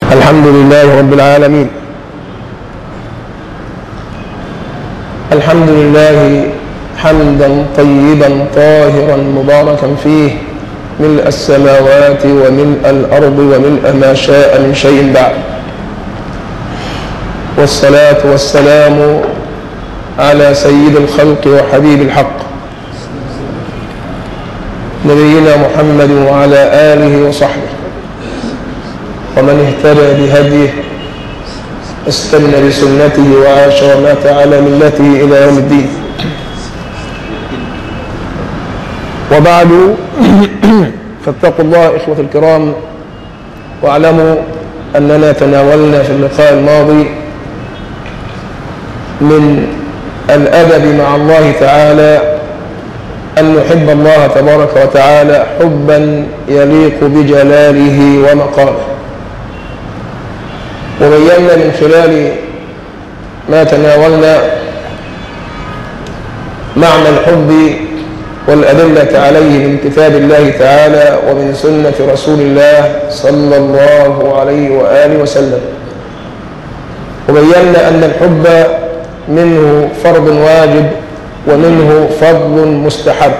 الحمد لله رب العالمين الحمد لله حمدا طيبا طاهرا مباركا فيه ملء السماوات وملء الأرض وملء ما شاء من شيء بعد والصلاة والسلام على سيد الخلق وحبيب الحق نبينا محمد وعلى آله وصحبه ومن اهتدى بهديه استنى بسنته وعاش ومات على ملته إلى يوم الدين وبعد فاتقوا الله إخوة الكرام واعلموا أننا تناولنا في اللقاء الماضي من الأدب مع الله تعالى أن نحب الله تبارك وتعالى حبا يليق بجلاله ومقامه وبينا من خلال ما تناولنا معنى الحب والأدلة عليه من كتاب الله تعالى ومن سنة رسول الله صلى الله عليه وآله وسلم وبينا أن الحب منه فرض واجب ومنه فضل مستحب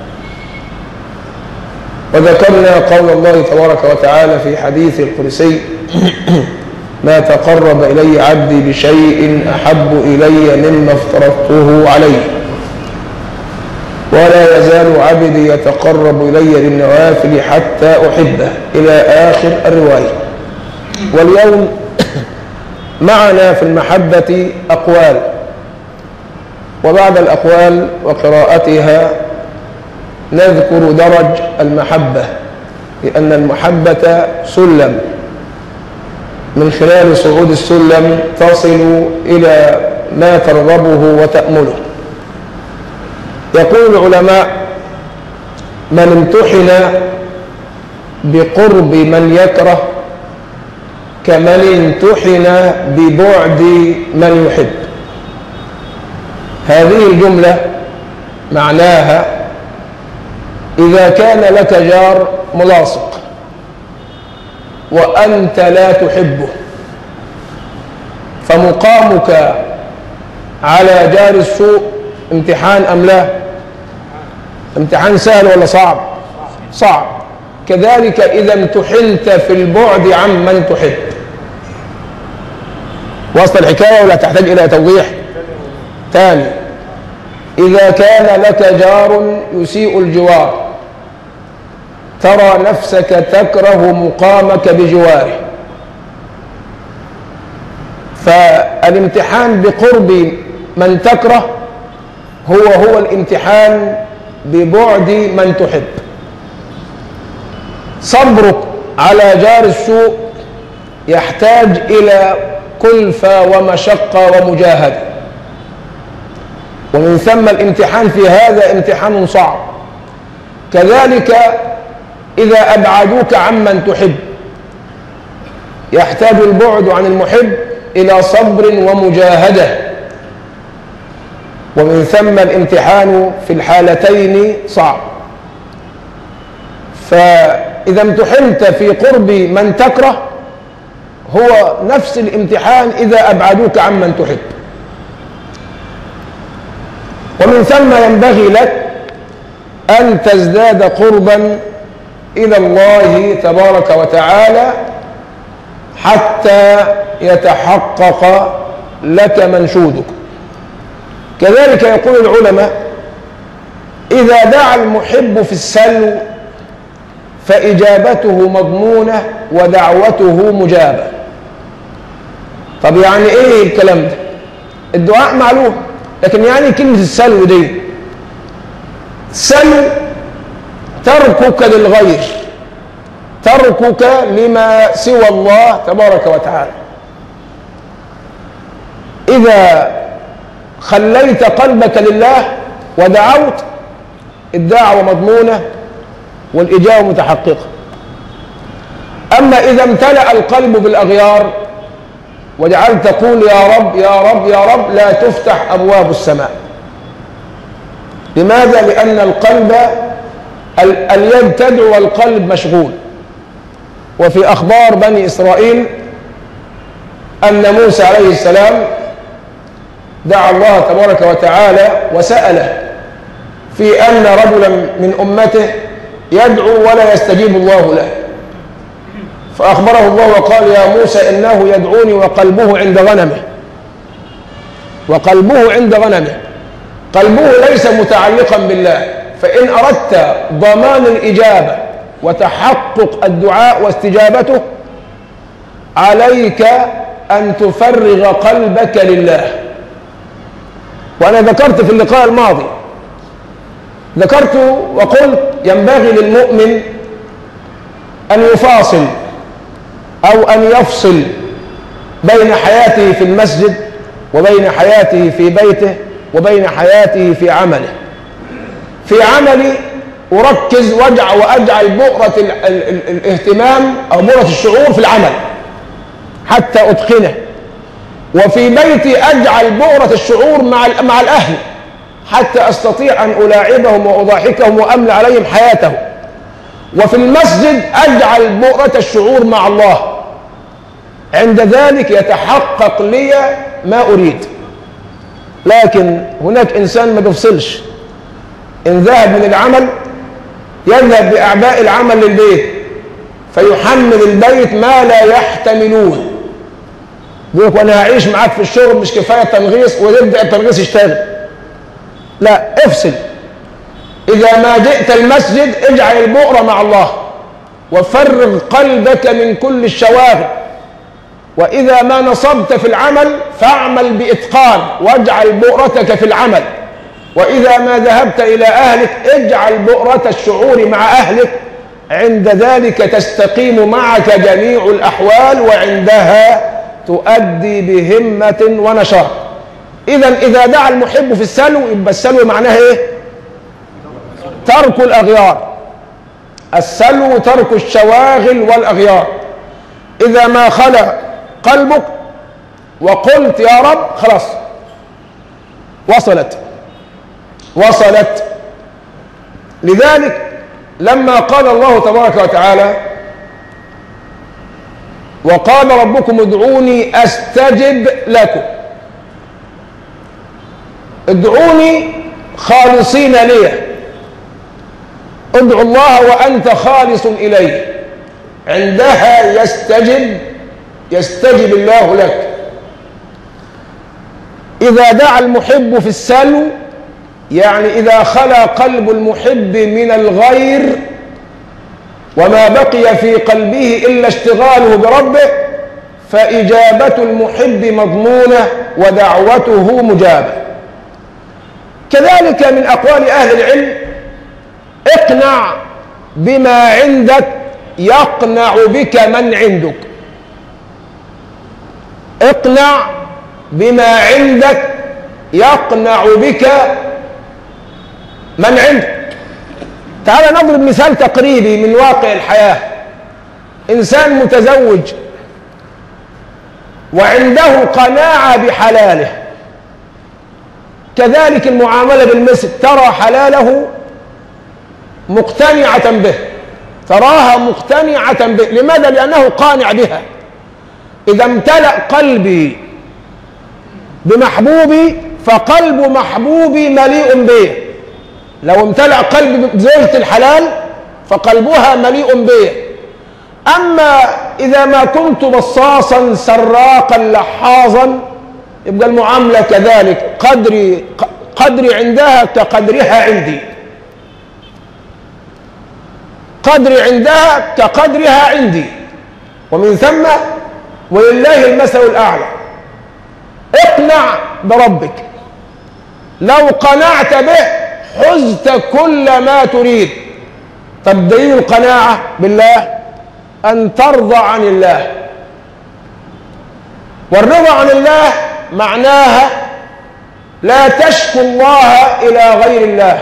وذكرنا قول الله تبارك وتعالى في حديث القدسي ما تقرب إلي عبدي بشيء أحب إلي مما افترضته عليه ولا يزال عبدي يتقرب إلي بالنوافل حتى أحبه إلى آخر الرواية واليوم معنا في المحبة أقوال وبعد الأقوال وقراءتها نذكر درج المحبة لأن المحبة سلم من خلال صعود السلم تصل إلى ما ترغبه وتأمله يقول العلماء من امتحن بقرب من يكره كمن امتحن ببعد من يحب هذه الجملة معناها إذا كان لك جار ملاصق وأنت لا تحبه فمقامك على جار السوء امتحان أم لا امتحان سهل ولا صعب صعب كذلك إذا امتحنت في البعد عن من تحب وصل الحكاية ولا تحتاج إلى توضيح ثاني إذا كان لك جار يسيء الجوار ترى نفسك تكره مقامك بجواره فالامتحان بقرب من تكره هو هو الامتحان ببعد من تحب صبرك على جار السوء يحتاج إلى كلفة ومشقة ومجاهدة ومن ثم الامتحان في هذا امتحان صعب كذلك إذا أبعدوك عمن تحب يحتاج البعد عن المحب إلى صبر ومجاهدة ومن ثم الامتحان في الحالتين صعب فإذا امتحنت في قرب من تكره هو نفس الامتحان إذا أبعدوك عمن تحب ومن ثم ينبغي لك أن تزداد قربا إلى الله تبارك وتعالى حتى يتحقق لك منشودك كذلك يقول العلماء إذا دعا المحب في السلو فإجابته مضمونة ودعوته مجابة طب يعني إيه الكلام ده الدعاء معلوم لكن يعني كلمة السلو دي سلو تركك للغير تركك لما سوى الله تبارك وتعالى إذا خليت قلبك لله ودعوت الدعوة مضمونة والإجابة متحققة أما إذا امتلأ القلب بالأغيار وجعلت تقول يا رب يا رب يا رب لا تفتح أبواب السماء لماذا؟ لأن القلب اليد تدعو والقلب مشغول وفي أخبار بني إسرائيل أن موسى عليه السلام دعا الله تبارك وتعالى وسأله في أن رجلا من أمته يدعو ولا يستجيب الله له فأخبره الله وقال يا موسى إنه يدعوني وقلبه عند غنمه وقلبه عند غنمه قلبه ليس متعلقا بالله فإن أردت ضمان الإجابة وتحقق الدعاء واستجابته عليك أن تفرغ قلبك لله وأنا ذكرت في اللقاء الماضي ذكرت وقلت ينبغي للمؤمن أن يفاصل أو أن يفصل بين حياته في المسجد وبين حياته في بيته وبين حياته في عمله في عملي أركز واجعل وأجعل بؤرة ال ال ال الاهتمام أو بؤرة الشعور في العمل حتى أتقنه وفي بيتي أجعل بؤرة الشعور مع مع الأهل حتى أستطيع أن ألاعبهم وأضاحكهم وأملى عليهم حياتهم وفي المسجد أجعل بؤرة الشعور مع الله عند ذلك يتحقق لي ما أريد لكن هناك إنسان ما بيفصلش إن ذهب من العمل يذهب بأعباء العمل للبيت فيحمل البيت ما لا يحتملون يقول لك وانا هعيش معاك في الشغل مش كفايه تنغيص ويبدا التنغيص يشتغل لا افصل اذا ما جئت المسجد اجعل البؤره مع الله وفرغ قلبك من كل الشواغل واذا ما نصبت في العمل فاعمل باتقان واجعل بؤرتك في العمل واذا ما ذهبت الى اهلك اجعل بؤره الشعور مع اهلك عند ذلك تستقيم معك جميع الاحوال وعندها تؤدي بهمة ونشاط إذا إذا دعا المحب في السلو يبقى السلو معناها إيه؟ ترك الأغيار السلو ترك الشواغل والأغيار إذا ما خلى قلبك وقلت يا رب خلاص وصلت وصلت لذلك لما قال الله تبارك وتعالى وقال ربكم ادعوني استجب لكم ادعوني خالصين لي ادعوا الله وانت خالص اليه عندها يستجب يستجب الله لك اذا دعا المحب في السلو يعني اذا خلا قلب المحب من الغير وما بقي في قلبه إلا اشتغاله بربه فإجابة المحب مضمونة ودعوته مجابة كذلك من أقوال أهل العلم اقنع بما عندك يقنع بك من عندك اقنع بما عندك يقنع بك من عندك تعال نضرب مثال تقريبي من واقع الحياة إنسان متزوج وعنده قناعة بحلاله كذلك المعاملة بالمثل ترى حلاله مقتنعة به تراها مقتنعة به لماذا؟ لأنه قانع بها إذا امتلأ قلبي بمحبوبي فقلب محبوبي مليء به لو امتلأ قلب زوجة الحلال فقلبها مليء به أما إذا ما كنت بصاصا سراقا لحاظا يبقى المعاملة كذلك قدري قدري عندها كقدرها عندي قدري عندها كقدرها عندي ومن ثم ولله المثل الأعلى اقنع بربك لو قنعت به حزت كل ما تريد طب دليل القناعة بالله أن ترضى عن الله والرضا عن الله معناها لا تشكو الله إلى غير الله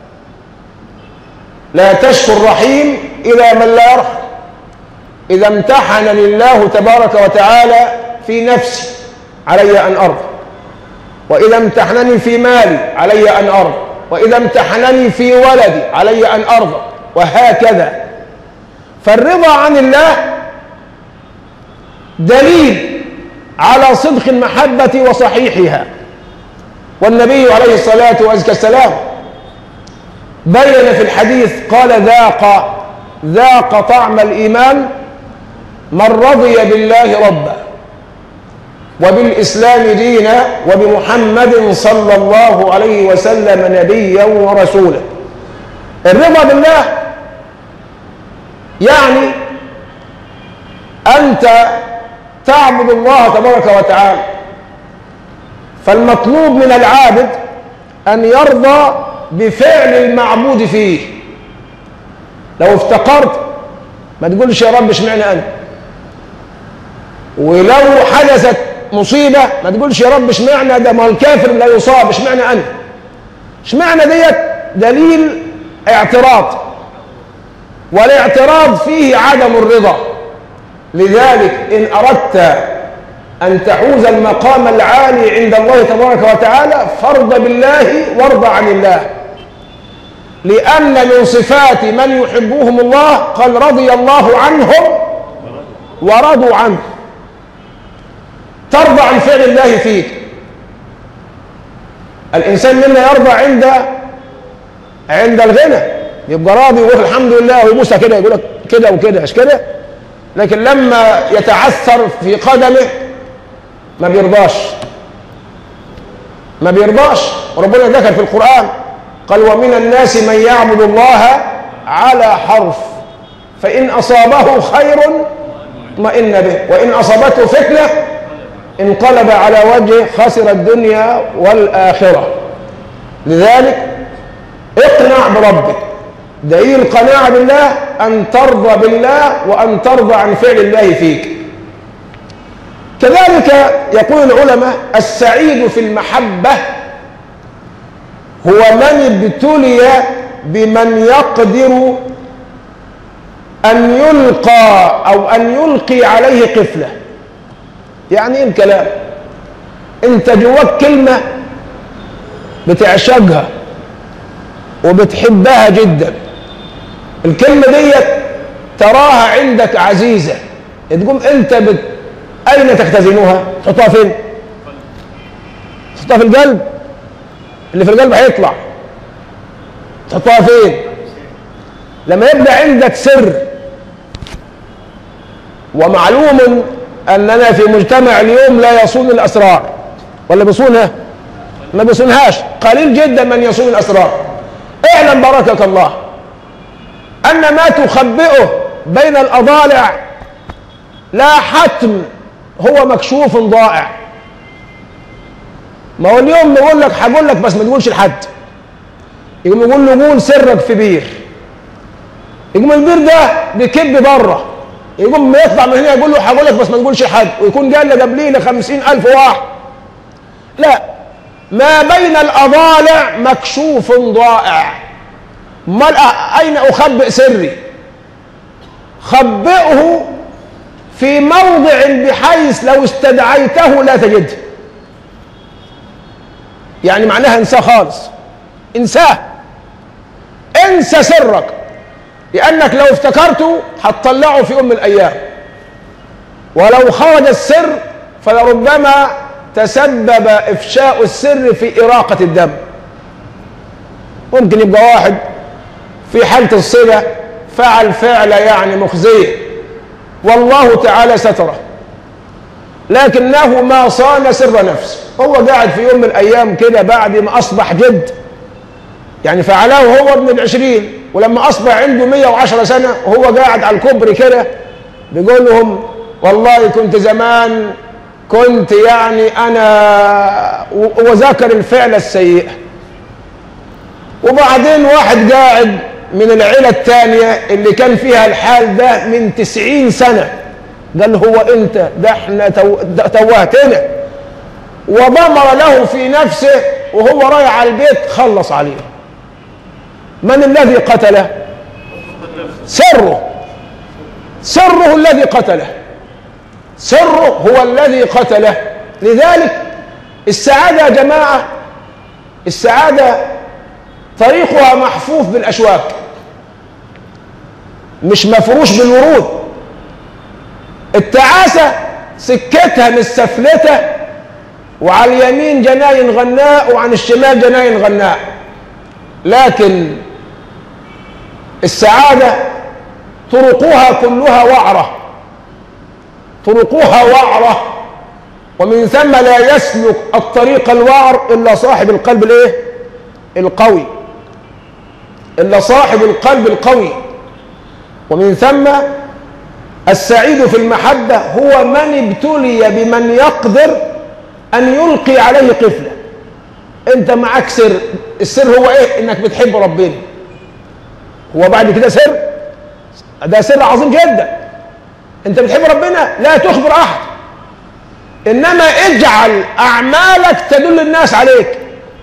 لا تشكو الرحيم إلى من لا يرحم إذا امتحنني الله تبارك وتعالى في نفسي علي أن أرضى وإذا امتحنني في مالي علي أن أرضى وإذا امتحنني في ولدي علي أن أرضى وهكذا فالرضا عن الله دليل على صدق المحبة وصحيحها والنبي عليه الصلاة والسلام بين في الحديث قال ذاق ذاق طعم الإيمان من رضي بالله ربا وبالإسلام دينا وبمحمد صلى الله عليه وسلم نبيا ورسولا الرضا بالله يعني أنت تعبد الله تبارك وتعالى فالمطلوب من العابد أن يرضى بفعل المعبود فيه لو افتقرت ما تقولش يا رب اشمعنى أنا ولو حدثت مصيبة ما تقولش يا رب اشمعنى ده ما الكافر لا يصاب اشمعنى أنا اشمعنى ديت دليل اعتراض والاعتراض فيه عدم الرضا لذلك إن أردت أن تحوز المقام العالي عند الله تبارك وتعالى فارض بالله وارض عن الله لأن من صفات من يحبهم الله قال رضي الله عنهم ورضوا عنه ترضى عن فعل الله فيك الإنسان منا يرضى عند عند الغنى يبقى راضي ويقول الحمد لله ويبوسها كده يقول لك كده وكده مش كده لكن لما يتعثر في قدمه ما بيرضاش ما بيرضاش وربنا ذكر في القرآن قال ومن الناس من يعبد الله على حرف فإن أصابه خير اطمئن به وإن أصابته فتنة انقلب على وجهه خسر الدنيا والآخرة لذلك اقنع بربك دليل القناعة بالله أن ترضى بالله وأن ترضى عن فعل الله فيك كذلك يقول العلماء السعيد في المحبة هو من ابتلي بمن يقدر أن يلقى أو أن يلقي عليه قفلة يعني ايه الكلام انت جواك كلمة بتعشقها وبتحبها جدا الكلمة دي تراها عندك عزيزة تقوم انت بت... اين تختزنوها تحطها فين تحطها في القلب اللي في القلب هيطلع تحطها فين لما يبقى عندك سر ومعلوم اننا في مجتمع اليوم لا يصون الاسرار ولا بيصونها ما بيصونهاش قليل جدا من يصون الاسرار اعلم باركك الله ان ما تخبئه بين الاضالع لا حتم هو مكشوف ضائع ما هو اليوم بيقول لك هقول لك بس ما تقولش لحد يقوم يقول له قول سرك في بير يقوم البير ده بيكب بره يقوم يطلع من هنا يقول له هقول لك بس ما تقولش لحد ويكون قال له قبليه ل ألف واحد لا ما بين الأضالع مكشوف ضائع امال أين أخبئ سري خبئه في موضع بحيث لو استدعيته لا تجده يعني معناها انساه خالص انساه انسى سرك لأنك لو افتكرته هتطلعه في يوم من الأيام ولو خرج السر فلربما تسبب إفشاء السر في إراقة الدم ممكن يبقى واحد في حالة الصلة فعل فعل يعني مخزية والله تعالى ستره لكنه ما صان سر نفسه هو قاعد في يوم من الأيام كده بعد ما أصبح جد يعني فعله هو ابن العشرين ولما أصبح عنده 110 سنة وهو قاعد على الكبر كده بيقول لهم والله كنت زمان كنت يعني أنا وذكر الفعل السيء وبعدين واحد قاعد من العيلة الثانية اللي كان فيها الحال ده من تسعين سنة قال هو انت ده احنا توهتنا وضمر له في نفسه وهو رايح على البيت خلص عليه من الذي قتله سره سره الذي قتله سره هو الذي قتله لذلك السعادة يا جماعة السعادة طريقها محفوف بالأشواك مش مفروش بالورود التعاسة سكتها مش سفلته وعلى اليمين جناين غناء وعن الشمال جناين غناء لكن السعادة طرقها كلها وعرة طرقها وعرة ومن ثم لا يسلك الطريق الوعر إلا صاحب القلب الايه القوي إلا صاحب القلب القوي ومن ثم السعيد في المحبة هو من ابتلي بمن يقدر أن يلقي عليه قفلة أنت معك سر السر هو إيه إنك بتحب ربنا هو بعد كده سر ده سر عظيم جدا أنت بتحب ربنا لا تخبر أحد إنما اجعل أعمالك تدل الناس عليك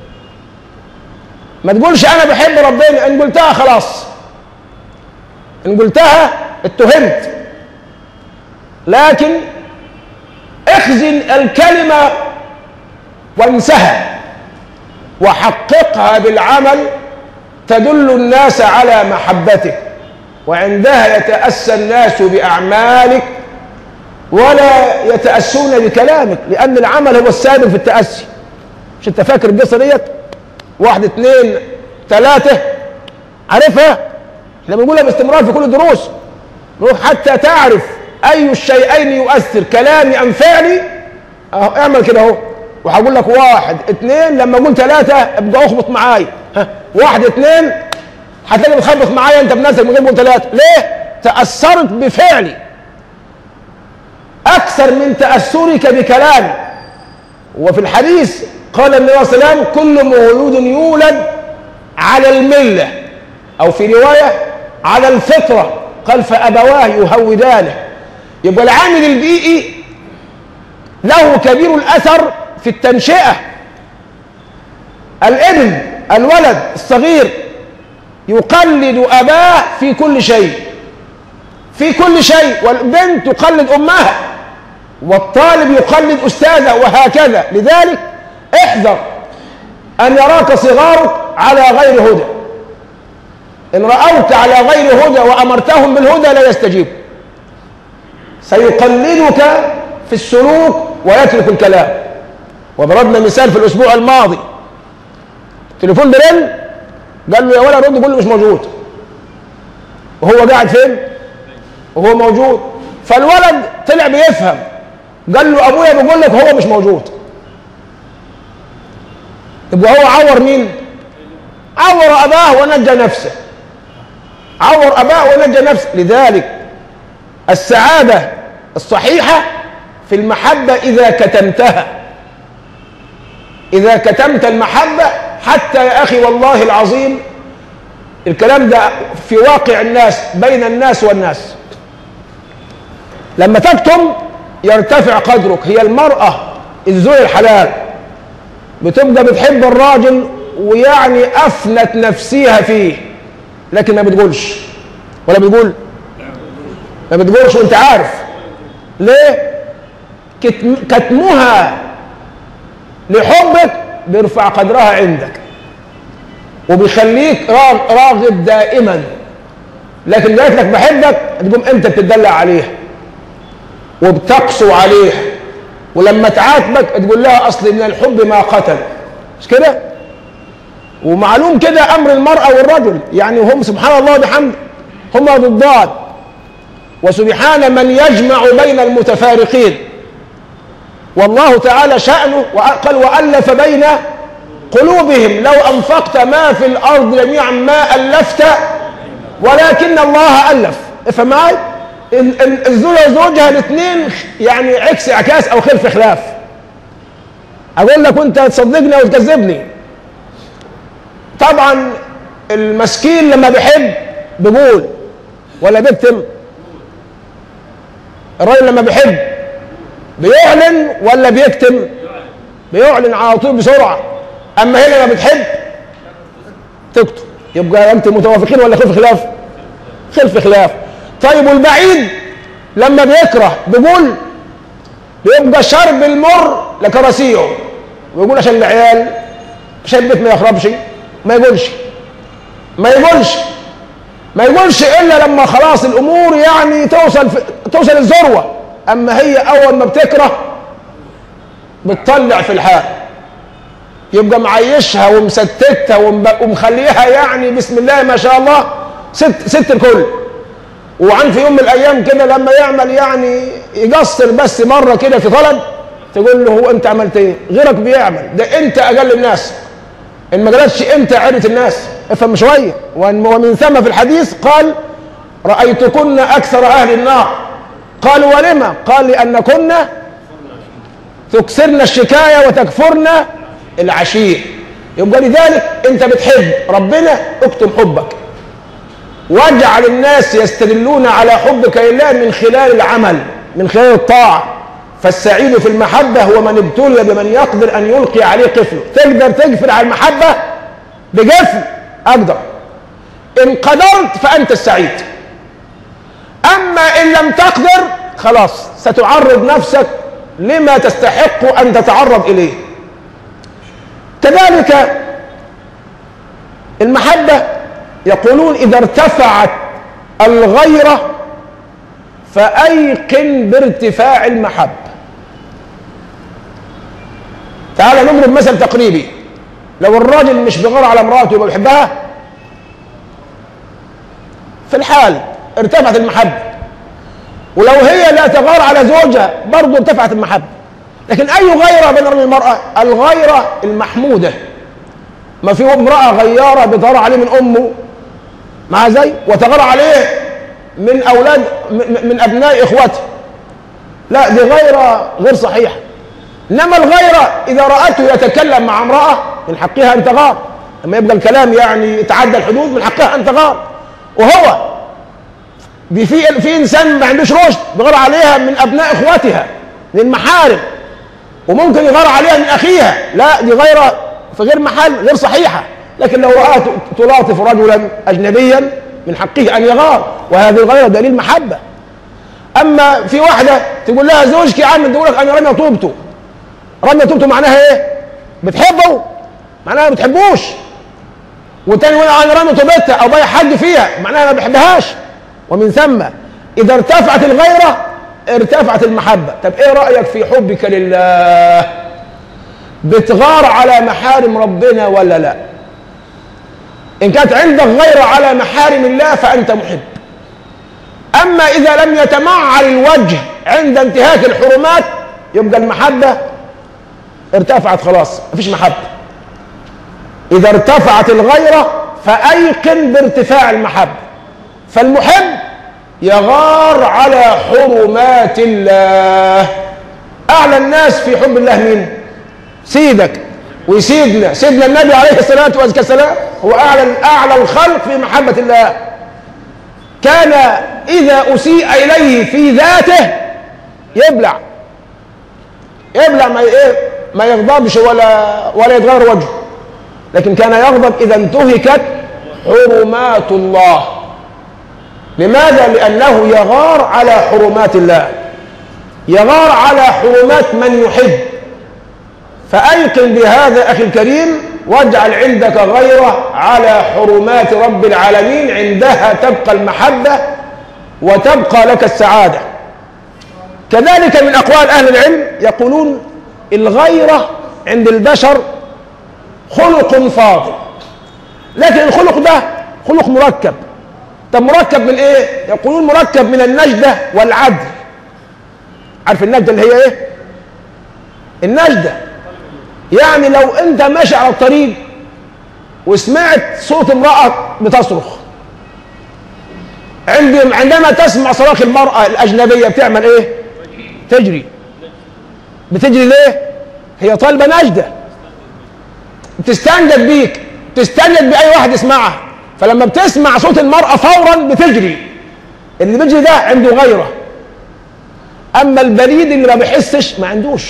ما تقولش أنا بحب ربنا إن قلتها خلاص إن قلتها اتهمت لكن اخزن الكلمة وانسها وحققها بالعمل تدل الناس على محبتك وعندها يتأسى الناس بأعمالك ولا يتأسون بكلامك لأن العمل هو السابق في التأسي مش انت فاكر القصة ديت واحد اثنين ثلاثة عارفها احنا بنقولها باستمرار في كل الدروس نقول حتى تعرف أي الشيئين يؤثر كلامي أم فعلي أهو اعمل كده أهو وهقول لك واحد اثنين لما أقول ثلاثة ابقى اخبط معايا ها واحد اثنين هتلاقي بتخبط معايا أنت بنفسك من غير ما ثلاثة ليه؟ تأثرت بفعلي أكثر من تأثرك بكلامي وفي الحديث قال النبي صلى الله عليه وسلم كل مولود يولد على الملة أو في رواية على الفطرة قال فأبواه يهودانه يبقى العامل البيئي له كبير الأثر في التنشئة الابن الولد الصغير يقلد أباه في كل شيء في كل شيء والبنت تقلد أمها والطالب يقلد أستاذه وهكذا لذلك احذر أن يراك صغارك على غير هدى إن رأوك على غير هدى وأمرتهم بالهدى لا يستجيب سيقلدك في السلوك ويترك الكلام وضربنا مثال في الأسبوع الماضي تليفون برن قال له يا ولد رد قول له مش موجود وهو قاعد فين وهو موجود فالولد طلع بيفهم قال له ابويا بيقول لك هو مش موجود يبقى هو عور مين عور اباه ونجى نفسه عور اباه ونجى نفسه لذلك السعاده الصحيحه في المحبه اذا كتمتها اذا كتمت المحبه حتى يا اخي والله العظيم الكلام ده في واقع الناس بين الناس والناس لما تكتم يرتفع قدرك هي المرأة الزوج الحلال بتبقى بتحب الراجل ويعني أفنت نفسيها فيه لكن ما بتقولش ولا بتقول ما بتقولش وانت عارف ليه كتم كتمها لحبك بيرفع قدرها عندك وبيخليك راغب دائما لكن قالت لك بحبك تقوم انت بتدلع عليها وبتقسو عليها ولما تعاتبك تقول لها اصل من الحب ما قتل مش كده ومعلوم كده امر المراه والرجل يعني هم سبحان الله وبحمده هما ضدان وسبحان من يجمع بين المتفارقين والله تعالى شأنه قال وألف بين قلوبهم لو أنفقت ما في الأرض جميعا ما ألفت ولكن الله ألف افهم معي الزوجة وزوجها الاثنين يعني عكس عكاس أو خلف خلاف أقول لك وأنت تصدقني أو تكذبني طبعا المسكين لما بيحب بيقول ولا بيكتم الراجل لما بيحب بيعلن ولا بيكتم بيعلن على طول بسرعه اما هنا لما بتحب تكتب يبقى انت متوافقين ولا خلف خلاف خلف خلاف طيب والبعيد لما بيكره بيقول بيبقى شرب المر لكراسيه ويقول عشان العيال عشان البيت ما يخربش ما يقولش ما يقولش ما يقولش الا لما خلاص الامور يعني توصل في توصل الذروه اما هي اول ما بتكره بتطلع في الحال يبقى معيشها ومستتها ومب- ومخليها يعني بسم الله ما شاء الله ست ست الكل وعن في يوم من الايام كده لما يعمل يعني يقصر بس مره كده في طلب تقول له هو انت عملت ايه؟ غيرك بيعمل ده انت اقل الناس ان ما قالتش انت عيله الناس افهم شويه وأن- ومن ثم في الحديث قال رايتكن اكثر اهل النار قالوا ولما؟ قال لانكن تكسرن الشكايه وتكفرن العشير يبقى لذلك انت بتحب ربنا اكتم حبك واجعل الناس يستدلون على حبك لله من خلال العمل من خلال الطاعة فالسعيد في المحبة هو من ابتلي بمن يقدر أن يلقي عليه قفله تقدر تقفل على المحبة بقفل أقدر إن قدرت فأنت السعيد أما إن لم تقدر خلاص ستعرض نفسك لما تستحق أن تتعرض إليه كذلك المحبة يقولون إذا ارتفعت الغيرة فأيقن بارتفاع المحبة تعال نضرب مثل تقريبي لو الراجل مش بيغار على مراته يبقى بيحبها في الحال ارتفعت المحبة ولو هي لا تغار على زوجها برضه ارتفعت المحبة لكن أي غيرة بين الرجل والمرأة الغيرة المحمودة ما في امرأة غيارة بتغار عليه من أمه مع زي وتغار عليه من أولاد من من أبناء إخوته لا دي غيرة غير صحيحة إنما الغيرة إذا رأته يتكلم مع امرأة من حقها أن تغار لما يبقى الكلام يعني يتعدى الحدود من حقها أن تغار وهو دي في في إنسان ما عندوش رشد بيغار عليها من أبناء إخوتها من المحارم وممكن يغار عليها من أخيها لا دي غيرة في غير محل غير صحيحة لكن لو رأى تلاطف رجلا أجنبيا من حقه أن يغار وهذه الغيرة دليل محبة أما في واحدة تقول لها زوجك يا عم تقول لك أنا رمي طوبته رمي طوبته معناها إيه؟ بتحبه معناها ما بتحبوش والتاني يقول أنا رمي طوبتها أو بايع حد فيها معناها ما بحبهاش ومن ثم إذا ارتفعت الغيرة ارتفعت المحبة طب إيه رأيك في حبك لله بتغار على محارم ربنا ولا لا إن كانت عندك غيرة على محارم الله فأنت محب أما إذا لم يتمعر الوجه عند انتهاك الحرمات يبقى المحبة ارتفعت خلاص مفيش محبة إذا ارتفعت الغيرة فأيقن بارتفاع المحبة فالمحب يغار على حرمات الله أعلى الناس في حب الله مين؟ سيدك وسيدنا سيدنا النبي عليه الصلاة والسلام هو أعلى أعلى الخلق في محبة الله كان إذا أسيء إليه في ذاته يبلع يبلع ما إيه ما يغضبش ولا ولا يتغير وجهه لكن كان يغضب إذا انتهكت حرمات الله لماذا؟ لأنه يغار على حرمات الله يغار على حرمات من يحب فأيقن بهذا أخي الكريم واجعل عندك غيرة على حرمات رب العالمين عندها تبقى المحبة وتبقى لك السعادة كذلك من أقوال أهل العلم يقولون الغيرة عند البشر خلق فاضل لكن الخلق ده خلق مركب طب مركب من ايه يقولون مركب من النجدة والعدل عارف النجدة اللي هي ايه النجدة يعني لو انت ماشي على الطريق وسمعت صوت امرأة بتصرخ عندي عندما تسمع صراخ المرأة الأجنبية بتعمل ايه تجري بتجري ليه هي طالبة نجدة تستنجد بيك تستنجد بأي واحد يسمعها فلما بتسمع صوت المرأة فورا بتجري اللي بيجري ده عنده غيرة أما البليد اللي ما بيحسش ما عندوش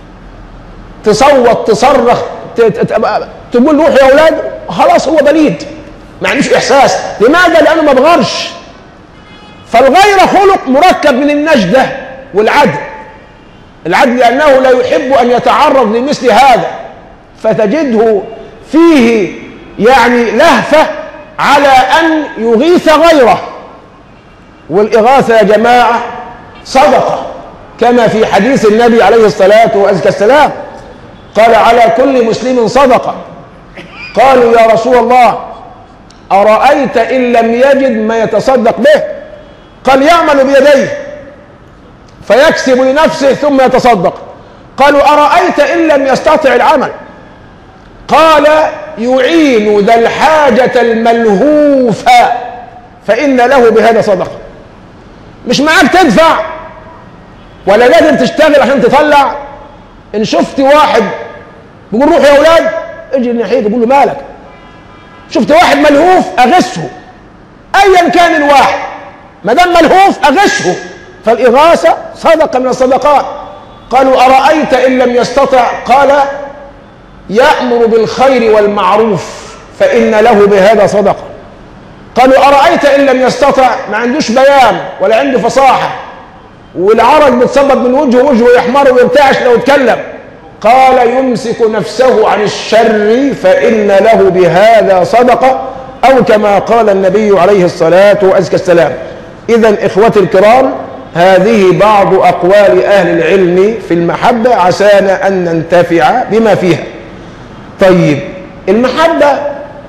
تصوت تصرخ تقول روحوا يا أولاد خلاص هو بليد ما عندوش إحساس لماذا؟ لأنه ما بغرش فالغيرة خلق مركب من النجدة والعدل العدل لأنه لا يحب أن يتعرض لمثل هذا فتجده فيه يعني لهفة على أن يغيث غيره والإغاثة يا جماعة صدقة كما في حديث النبي عليه الصلاة والسلام قال على كل مسلم صدقة قالوا يا رسول الله أرأيت إن لم يجد ما يتصدق به قال يعمل بيديه فيكسب لنفسه ثم يتصدق قالوا أرأيت إن لم يستطع العمل قال يعين ذا الحاجة الملهوفة فإن له بهذا صدقة مش معاك تدفع ولا لازم تشتغل عشان تطلع إن شفت واحد بيقول روح يا أولاد اجي ناحيته قول له مالك شفت واحد ملهوف أغسه أيا كان الواحد ما دام ملهوف أغشه فالإغاثة صدقة من الصدقات قالوا أرأيت إن لم يستطع قال يأمر بالخير والمعروف فإن له بهذا صدقة قالوا أرأيت إن لم يستطع ما عندوش بيان ولا عنده فصاحة والعرج بتصبب من وجهه وجهه يحمر ويرتعش لو اتكلم قال يمسك نفسه عن الشر فإن له بهذا صدقة أو كما قال النبي عليه الصلاة والسلام إذا إخوتي الكرام هذه بعض أقوال أهل العلم في المحبة عسانا أن ننتفع بما فيها طيب المحبة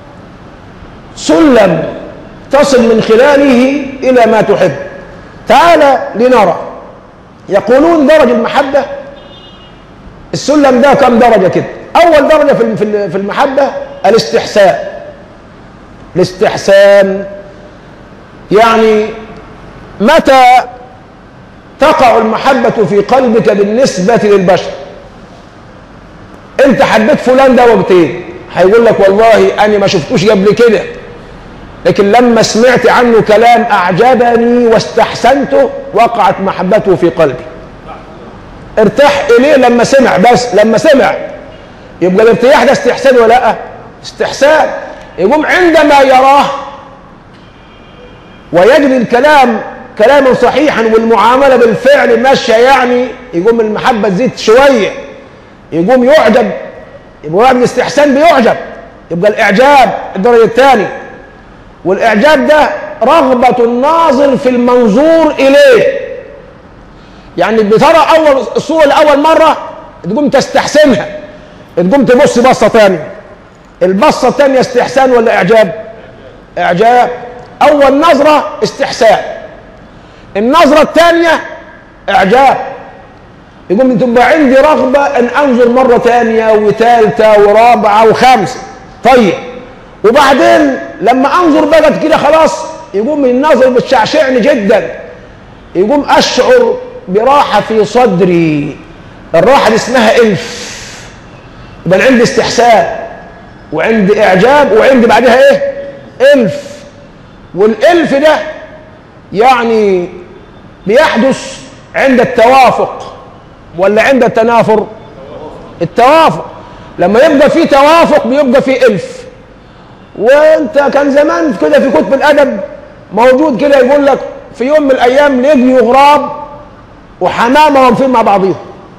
سلم تصل من خلاله إلى ما تحب تعال لنرى يقولون درجة المحبة السلم ده كم درجة كده أول درجة في في المحبة الاستحسان الاستحسان يعني متى تقع المحبة في قلبك بالنسبة للبشر انت حبيت فلان ده وقتين هيقول لك والله انا ما شفتوش قبل كده لكن لما سمعت عنه كلام اعجبني واستحسنته وقعت محبته في قلبي ارتاح اليه لما سمع بس لما سمع يبقى الارتياح ده استحسان ولا لا استحسان يقوم عندما يراه ويجد الكلام كلاما صحيحا والمعامله بالفعل ماشيه يعني يقوم المحبه تزيد شويه يقوم يعجب يبقى بعد الاستحسان بيعجب يبقى الاعجاب الدرجه الثاني والاعجاب ده رغبه الناظر في المنظور اليه يعني بترى اول الصوره لاول مره تقوم تستحسنها تقوم تبص بصه ثانيه البصه الثانيه استحسان ولا اعجاب اعجاب اول نظره استحسان النظره الثانيه اعجاب يقوم تبقى عندي رغبه ان انظر مره ثانيه وثالثه ورابعه وخامسه طيب وبعدين لما انظر بقى كده خلاص يقوم النظر بتشعشعني جدا يقوم اشعر براحه في صدري الراحه دي اسمها الف يبقى عندي استحسان وعندي اعجاب وعندي بعدها ايه الف والالف ده يعني بيحدث عند التوافق ولا عند التنافر التوافق لما يبقى في توافق بيبقى في الف وانت كان زمان كده في كتب الادب موجود كده يقول لك في يوم من الايام نجم غراب وحمامه واقفين مع بعضهم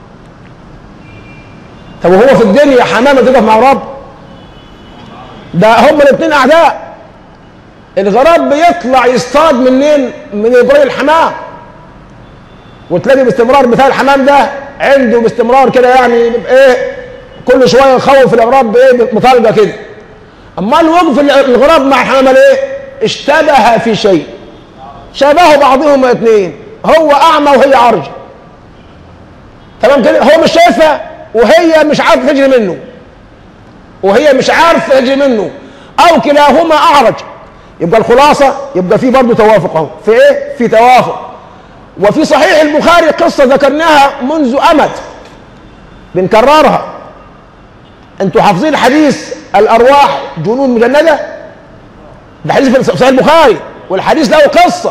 طب وهو في الدنيا حمامه تقف مع غراب ده هم الاثنين اعداء الغراب بيطلع يصطاد منين من ابراج الحمام وتلاقي باستمرار بتاع الحمام ده عنده باستمرار كده يعني ايه كل شويه يخوف الاغراب بايه مطالبه كده اما الوقف الغراب مع الحمامه ليه اشتبه في شيء شبهوا بعضهما اثنين هو اعمى وهي عرج تمام كده هو مش شايفها وهي مش عارفه تجري منه وهي مش عارفه تجري منه او كلاهما اعرج يبقى الخلاصه يبقى في برضه توافق اهو في ايه في توافق وفي صحيح البخاري قصه ذكرناها منذ امد بنكررها انتوا حافظين حديث الارواح جنون مجنده ده حديث في صحيح البخاري والحديث له قصه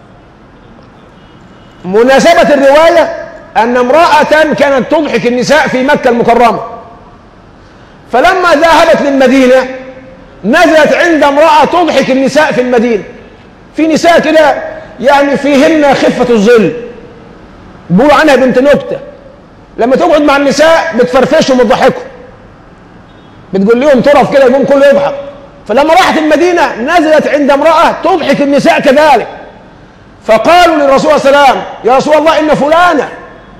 مناسبه الروايه ان امراه كانت تضحك النساء في مكه المكرمه فلما ذهبت للمدينه نزلت عند امراه تضحك النساء في المدينه في نساء كده يعني فيهن خفه الظل بيقولوا عنها بنت نكته لما تقعد مع النساء بتفرفشهم وتضحكهم بتقول لهم طرف كده يقوم كله يضحك فلما راحت المدينه نزلت عند امراه تضحك النساء كذلك فقالوا للرسول صلى الله عليه وسلم يا رسول الله ان فلانه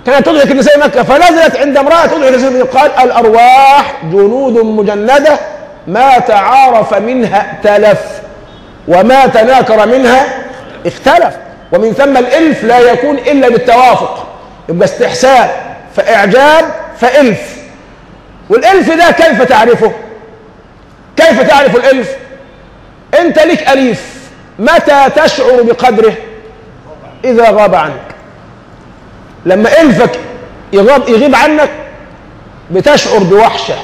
كانت تضحك نساء مكة فنزلت عند امرأة تضحك نساء مكة قال الأرواح جنود مجندة ما تعارف منها ائتلف وما تناكر منها اختلف ومن ثم الإلف لا يكون إلا بالتوافق يبقى استحسان فإعجاب فإلف والإلف ده كيف تعرفه كيف تعرف الإلف أنت لك أليف متى تشعر بقدره إذا غاب عنك لما ألفك يغاب يغيب عنك بتشعر بوحشة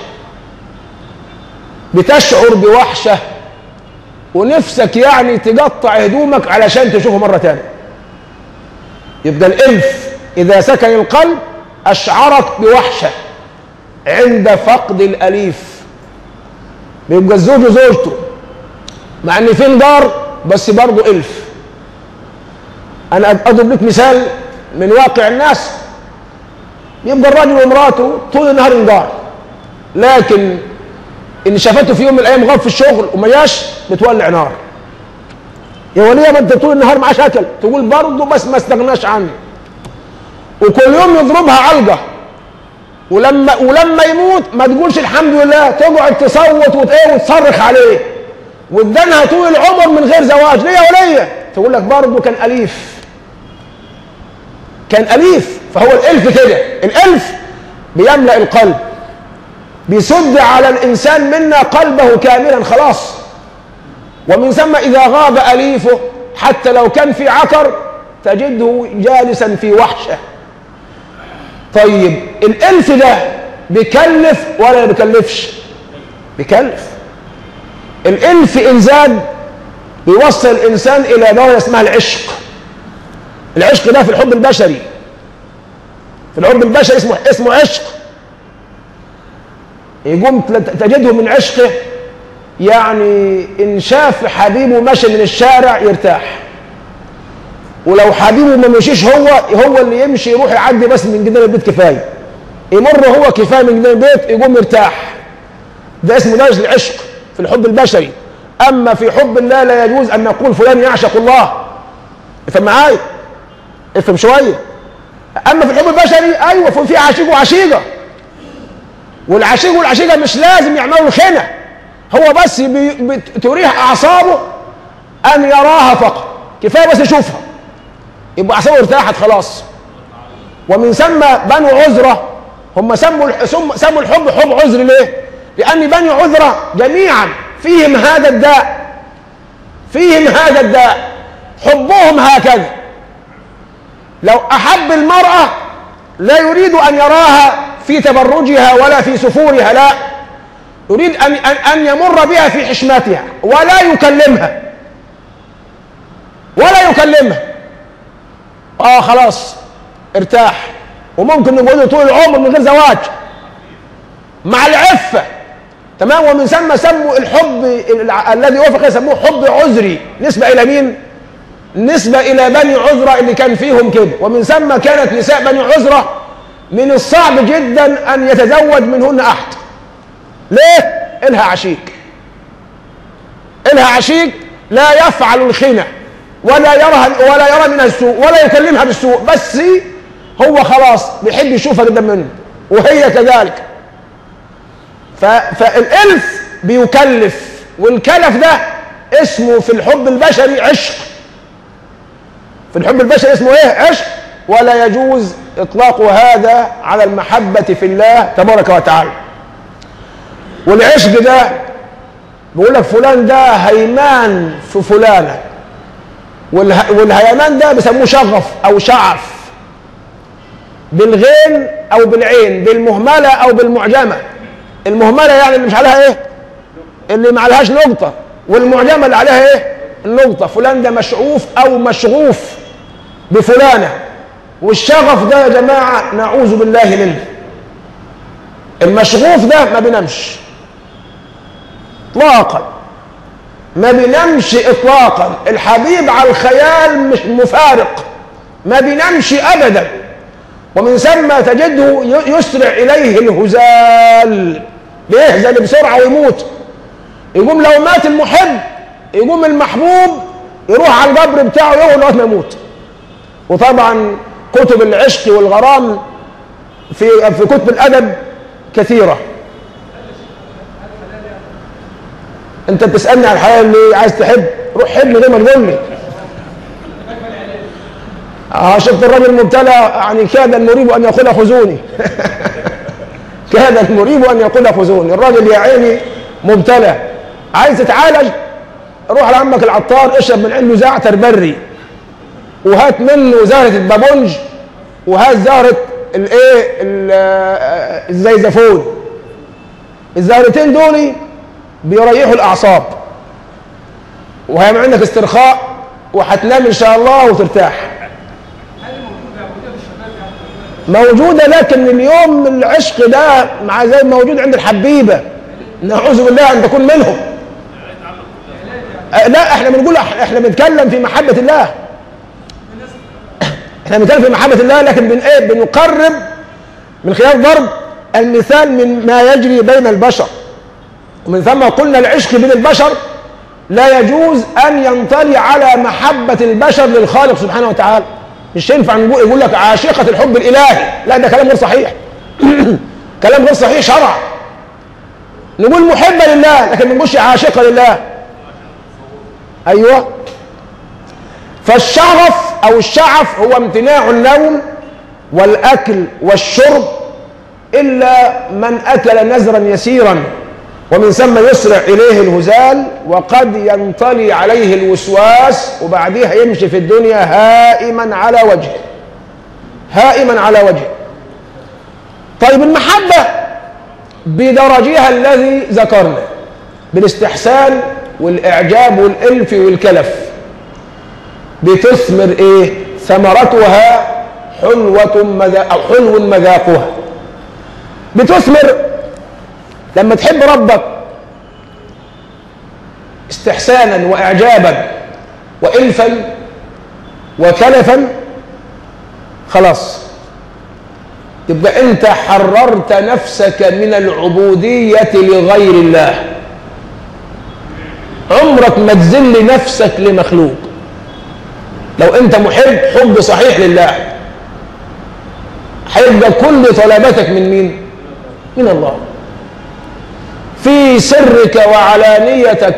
بتشعر بوحشة ونفسك يعني تقطع هدومك علشان تشوفه مرة تانية يبقى الإلف إذا سكن القلب أشعرك بوحشة عند فقد الأليف بيبقى الزوج وزوجته مع ان في جار بس برضه الف انا اضرب لك مثال من واقع الناس يبقى الراجل ومراته طول النهار انجار لكن ان شافته في يوم من الايام غاب في الشغل وما جاش بتولع نار يا وليه ما انت طول النهار معاش اكل تقول برضه بس ما استغناش عني وكل يوم يضربها علقه ولما ولما يموت ما تقولش الحمد لله تقعد تصوت وت- وتصرخ عليه وادانها طول العمر من غير زواج ليه يا وليه تقول لك برضه كان اليف كان اليف فهو الالف كده الالف بيملا القلب بيسد على الانسان منا قلبه كاملا خلاص ومن ثم اذا غاب اليفه حتى لو كان في عكر تجده جالسا في وحشه طيب الالف ده بيكلف ولا ما بيكلفش بيكلف الالف ان زاد بيوصل الانسان الى درجه اسمها العشق العشق ده في الحب البشري في الحب البشري اسمه اسمه عشق يقوم تجده من عشقه يعني ان شاف حبيبه ماشي من الشارع يرتاح ولو حبيبه ما مشيش هو هو اللي يمشي يروح يعدي بس من جدار البيت كفايه يمر هو كفايه من جدار البيت يقوم يرتاح ده اسمه درجه العشق في الحب البشري اما في حب الله لا يجوز ان نقول فلان يعشق الله افهم معايا افهم شويه اما في الحب البشري ايوه في عشيق وعشيقه والعشيق والعشيقه مش لازم يعملوا الخنه هو بس بي بي تريح اعصابه ان يراها فقط كفايه بس يشوفها يبقى اعصابه ارتاحت خلاص ومن ثم بنو عذره هم سموا سموا الحب حب عذر ليه؟ لان بني عذره جميعا فيهم هذا الداء فيهم هذا الداء حبهم هكذا لو احب المراه لا يريد ان يراها في تبرجها ولا في سفورها لا يريد ان ان, أن يمر بها في حشمتها ولا يكلمها ولا يكلمها اه خلاص ارتاح وممكن نقول طول العمر من غير زواج مع العفه تمام ومن ثم سموا الحب الذي وفق يسموه حب عذري نسبه الى مين؟ نسبه الى بني عذره اللي كان فيهم كده ومن ثم كانت نساء بني عذره من الصعب جدا ان يتزوج منهن احد ليه؟ إلها عشيق إلها عشيق لا يفعل الخنة ولا يرى ولا يرى منها السوء ولا يكلمها بالسوء بس هو خلاص بيحب يشوفها قدام منه وهي كذلك فالالف بيكلف والكلف ده اسمه في الحب البشري عشق في الحب البشري اسمه ايه عشق ولا يجوز اطلاق هذا على المحبه في الله تبارك وتعالى والعشق ده بيقول لك فلان ده هيمان في فلانه والها والهيمان ده بيسموه شغف او شعف بالغين او بالعين بالمهمله او بالمعجمه المهمله يعني اللي مش عليها ايه اللي ما عليهاش نقطه والمعجمه اللي عليها ايه النقطه فلان ده مشعوف او مشغوف بفلانه والشغف ده يا جماعه نعوذ بالله منه المشغوف ده ما بينامش اطلاقا ما بينامش اطلاقا الحبيب على الخيال مش مفارق ما بينامش ابدا ومن ثم تجده يسرع اليه الهزال بيهزل بسرعه ويموت يقوم لو مات المحب يقوم المحبوب يروح على القبر بتاعه يقعد لغايه ما يموت وطبعا كتب العشق والغرام في في كتب الادب كثيره انت بتسالني على الحلال اللي عايز تحب روح حب من غير ما تقول لي اه شفت الراجل المبتلى يعني كاد المريب ان يقول خذوني كاد المريب ان يقول خذوني الراجل يا عيني مبتلى عايز تتعالج روح لعمك العطار اشرب من عنده زعتر بري وهات منه زهره البابونج وهات زهره الايه ال- الزيزفون الزهرتين دول بيريحوا الاعصاب وهيعمل عندك استرخاء وهتنام ان شاء الله وترتاح موجوده لكن اليوم العشق ده مع زي موجود عند الحبيبه نعوذ بالله ان تكون منهم أه لا احنا بنقول احنا بنتكلم في محبه الله احنا بنتكلم في محبه الله لكن بن ايه بنقرب من خلال ضرب المثال من ما يجري بين البشر ومن ثم قلنا العشق بين البشر لا يجوز ان ينطلي على محبه البشر للخالق سبحانه وتعالى مش ينفع نقول يقول لك عاشقه الحب الالهي لا ده كلام غير صحيح كلام غير صحيح شرعا نقول محبه لله لكن ما نقولش عاشقه لله ايوه فالشغف او الشعف هو امتناع النوم والاكل والشرب الا من اكل نزرا يسيرا ومن ثم يسرع اليه الهزال وقد ينطلي عليه الوسواس وبعديها يمشي في الدنيا هائما على وجهه هائما على وجهه طيب المحبه بدرجها الذي ذكرنا بالاستحسان والاعجاب والالف والكلف بتثمر ايه ثمرتها حلوة مذا أو حلو مذاقها بتثمر لما تحب ربك استحسانا واعجابا والفا وكلفا خلاص يبقى انت حررت نفسك من العبودية لغير الله عمرك ما تذل نفسك لمخلوق لو انت محب حب صحيح لله هيبقى كل طلباتك من مين من الله في سرك وعلانيتك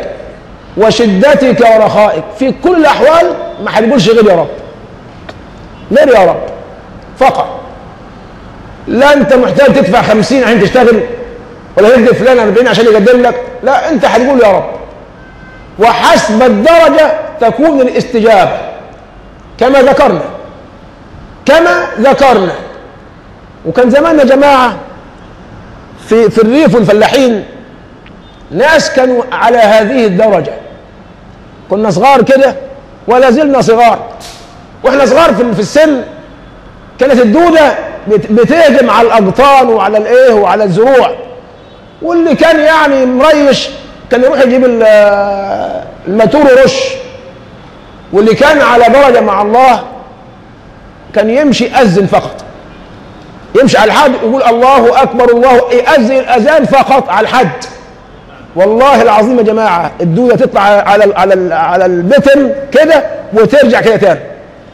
وشدتك ورخائك في كل الاحوال ما هتقولش غير يا رب غير يا رب فقط لا انت محتاج تدفع خمسين عشان تشتغل ولا تدي فلان 40 عشان يقدم لك لا انت هتقول يا رب وحسب الدرجة تكون الاستجابة كما ذكرنا كما ذكرنا وكان زمان يا جماعة في في الريف والفلاحين ناس كانوا على هذه الدرجة كنا صغار كده ولا زلنا صغار واحنا صغار في في السن كانت الدودة بت- بتهجم على الأقطان وعلى الإيه وعلى الزروع واللي كان يعني مريش كان يروح يجيب ال- الماتور ورش واللي كان على درجة مع الله كان يمشي يأذن فقط يمشي على الحد يقول الله أكبر الله يأذن الأذان فقط على الحد والله العظيم يا جماعة الدودة تطلع على ال على ال على البتن كده وترجع كده تاني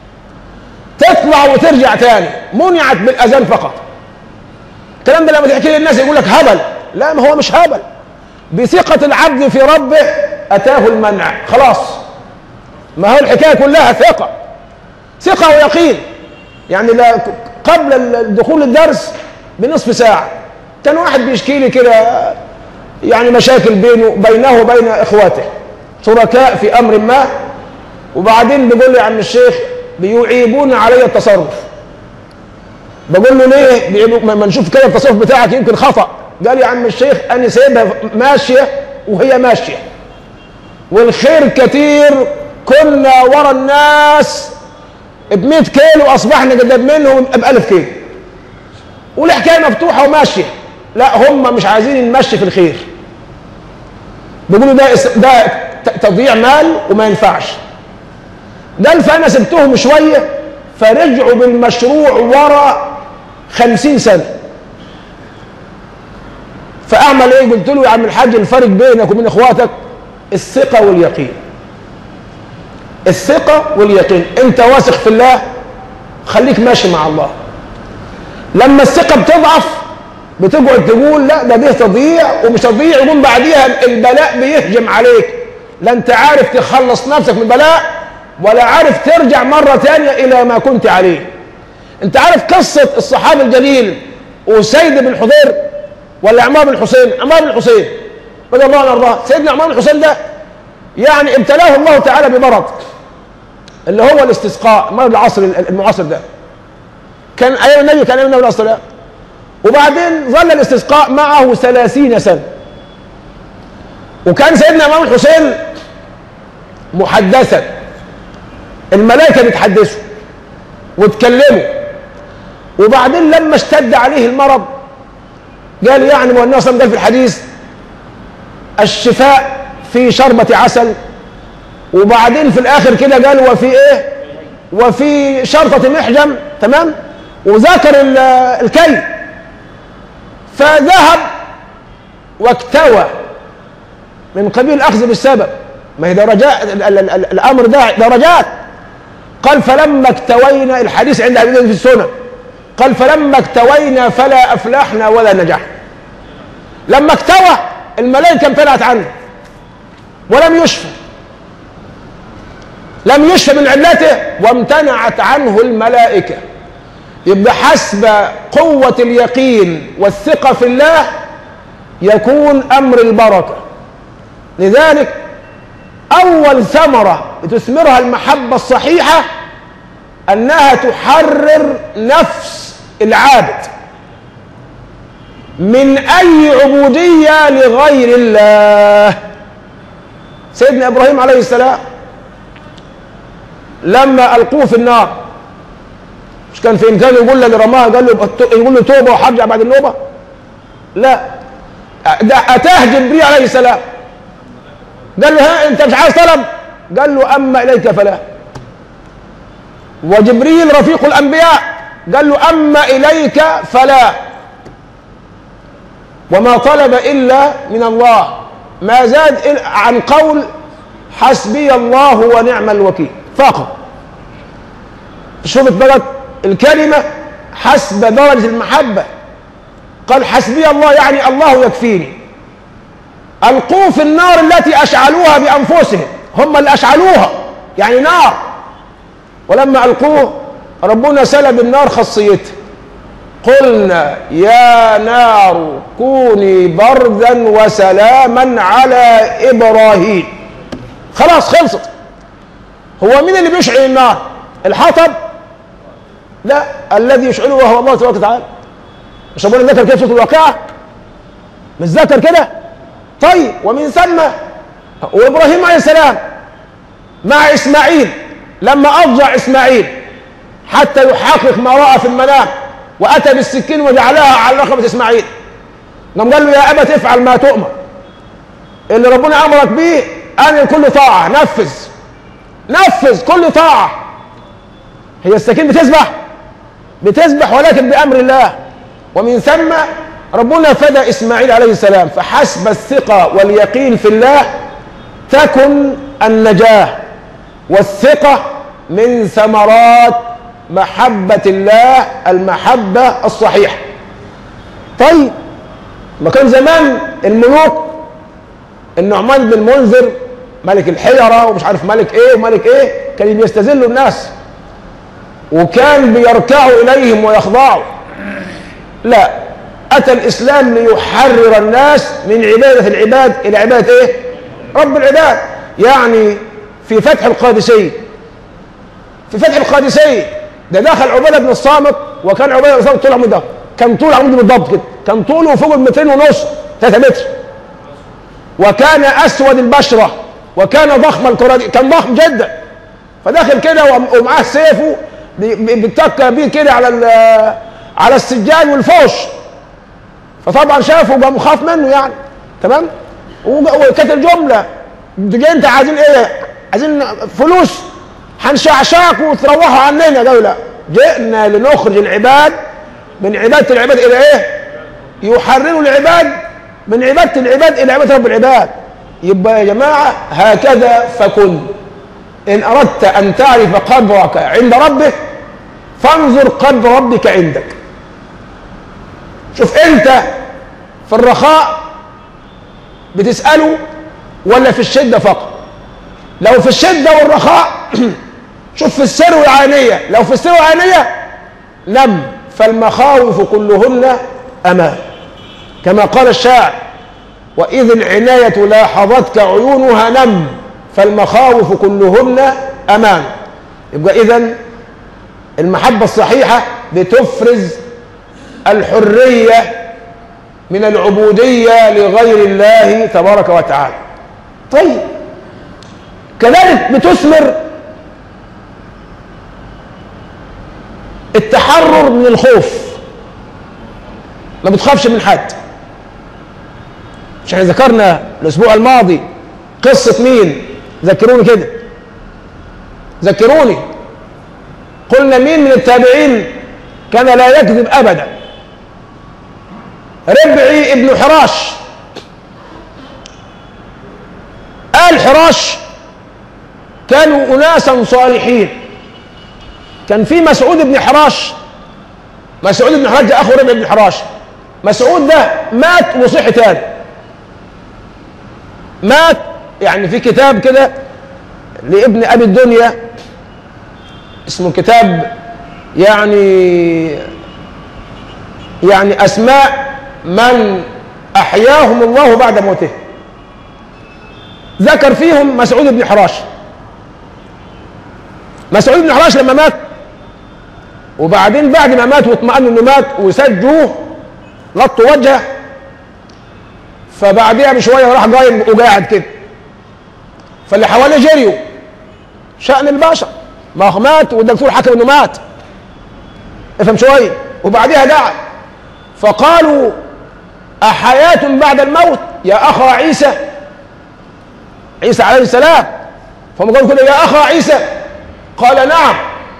تطلع وترجع تاني منعت بالأذان فقط الكلام ده لما تحكي للناس يقول لك هبل لا ما هو مش هبل بثقة العبد في ربه أتاه المنع خلاص ما هو الحكاية كلها ثقة ثقة ويقين يعني لا قبل الدخول الدرس بنصف ساعة كان واحد بيشكي لي كده يعني مشاكل بينه بينه وبين اخواته شركاء في امر ما وبعدين بيقول لي يا عم الشيخ بيعيبون علي التصرف بقول له ليه بيعيبوا- ما ما نشوف كده التصرف بتاعك يمكن خطا قال يا عم الشيخ انا سايبها ماشيه وهي ماشيه والخير كتير كنا ورا الناس ب 100 كيلو اصبحنا قدام منهم ب 1000 كيلو والحكايه مفتوحه وماشيه لا هم مش عايزين نمشي في الخير بيقولوا ده اس- ده ت- تضييع مال وما ينفعش قال فانا سبتهم شويه فرجعوا بالمشروع ورا خمسين سنه فاعمل ايه قلت له يا عم الحاج الفرق بينك وبين اخواتك الثقه واليقين الثقه واليقين انت واثق في الله خليك ماشي مع الله لما الثقة بتضعف بتقعد تقول لا ده دي تضيع ومش تضيع يقوم بعديها البلاء بيهجم عليك لا انت عارف تخلص نفسك من البلاء ولا عارف ترجع مرة تانية إلى ما كنت عليه انت عارف قصة الصحابي الجليل وسيد بن حضير ولا عمار بن الحسين عمار بن الحسين رضي الله عنه وارضاه سيدنا عمار بن الحسين ده يعني ابتلاه الله تعالى بمرض اللي هو الاستسقاء مرض العصر المعاصر ده كان ايام النبي كان ايام النبي عليه الصلاه وبعدين ظل الاستسقاء معه ثلاثين سنه وكان سيدنا عمار بن الحسين محدثا الملائكه بتحدثه وتكلمه وبعدين لما اشتد عليه المرض قال يعني ما النبي صلى الله عليه وسلم قال في الحديث الشفاء في شربة عسل وبعدين في الآخر كده قال وفي إيه وفي شرطة محجم تمام وذكر ال- الكي فذهب واكتوى من قبيل الأخذ بالسبب ما هي درجات ال- ال- ال- الأمر ده درجات قال فلما اكتوينا الحديث عند أبي داود في السنة قال فلما اكتوينا فلا أفلحنا ولا نجحنا لما اكتوى الملائكة امتنعت عنه ولم يشفى لم يشفى من علته وامتنعت عنه الملائكة يبقى حسب قوة اليقين والثقة في الله يكون أمر البركة لذلك أول ثمرة بتثمرها المحبة الصحيحة أنها تحرر نفس العابد من أي عبودية لغير الله سيدنا إبراهيم عليه السلام لما ألقوه في النار مش كان في إمكانه يقول اللي رماها قال له يقول له توبة وهرجع بعد النوبة لا ده أتاه جبريل عليه السلام قال له ها أنت مش عايز طلب قال له أما إليك فلا وجبريل رفيق الأنبياء قال له أما إليك فلا وما طلب إلا من الله ما زاد إلا عن قول حسبي الله ونعم الوكيل فقط شوفت بقى الكلمة حسب درجة المحبة قال حسبي الله يعني الله يكفيني ألقوه في النار التي أشعلوها بأنفسهم هم اللي أشعلوها يعني نار ولما ألقوه ربنا سلب النار خاصيتها قلنا يا نار كوني بردا وسلاما على إبراهيم خلاص خلصت هو مين اللي بيشعل النار الحطب لا الذي يشعله وهو الله تبارك وتعالى مش ربنا ذكر كده في سوره الواقعه مش ذكر كده طيب ومن ثم وابراهيم عليه السلام مع اسماعيل لما اضجع اسماعيل حتى يحقق ما راى في المنام واتى بالسكين وجعلها على رقبه اسماعيل قام قال له يا ابت افعل ما تؤمر اللي ربنا امرك به ان كل طاعه نفذ نفذ كل طاعه هي السكين بتسبح بتسبح ولكن بامر الله ومن ثم ربنا فدى اسماعيل عليه السلام فحسب الثقه واليقين في الله تكن النجاه والثقه من ثمرات محبه الله المحبه الصحيحه طيب ما كان زمان الملوك النعمان بن منذر ملك الحيرة ومش عارف ملك ايه وملك ايه كانوا بيستذلوا الناس وكان بيركعوا اليهم ويخضعوا لا اتى الاسلام ليحرر الناس من عبادة العباد الى عبادة ايه رب العباد يعني في فتح القادسية في فتح القادسية ده دخل عبادة بن الصامت وكان عبادة بن الصامت طول عمود ده كان طول عمود بالضبط كده كان طوله فوق ال 200 ونص 3 متر وكان اسود البشره وكان ضخم الكرة كان ضخم جدا فداخل كده ومعاه سيفه بيتك بيه كده على على السجاد والفوش فطبعا شافه قام خاف منه يعني تمام وكانت الجمله انتوا جايين انت عايزين ايه؟ عايزين فلوس هنشعشعكم وتروحوا عننا قالوا لا جئنا لنخرج العباد من عباده العباد الى ايه؟ يحرروا العباد من عباده العباد الى عباده رب العباد يبقى يا جماعة هكذا فكن إن أردت أن تعرف قدرك عند ربك فانظر قدر ربك عندك شوف انت في الرخاء بتسأله ولا في الشدة فقط لو في الشدة والرخاء شوف في السر والعانية لو في السر والعانية نم فالمخاوف كلهن أمان كما قال الشاعر وإذ العناية لاحظتك عيونها نم فالمخاوف كلهن أمان يبقى إذن المحبة الصحيحة بتفرز الحرية من العبودية لغير الله تبارك وتعالى طيب كذلك بتثمر التحرر من الخوف ما بتخافش من حد مش احنا ذكرنا الاسبوع الماضي قصة مين ذكروني كده ذكروني قلنا مين من التابعين كان لا يكذب ابدا ربعي ابن حراش آل حراش كانوا أناسا صالحين كان في مسعود بن حراش مسعود بن حراش ده أخو ربعي بن حراش مسعود ده مات وصحي تاني مات يعني في كتاب كده لابن أبي الدنيا اسمه كتاب يعني يعني أسماء من أحياهم الله بعد موته ذكر فيهم مسعود بن حراش مسعود بن حراش لما مات وبعدين بعد ما مات واطمأن انه مات وسجوه لطوا وجهه فبعديها بشويه راح قايم وقاعد كده فاللي حواليه جريوا شأن البشر ما هو مات والدكتور حكم انه مات افهم شويه وبعديها قعد فقالوا أحياة بعد الموت يا أخا عيسى عيسى عليه السلام فهم قالوا كده يا أخا عيسى قال نعم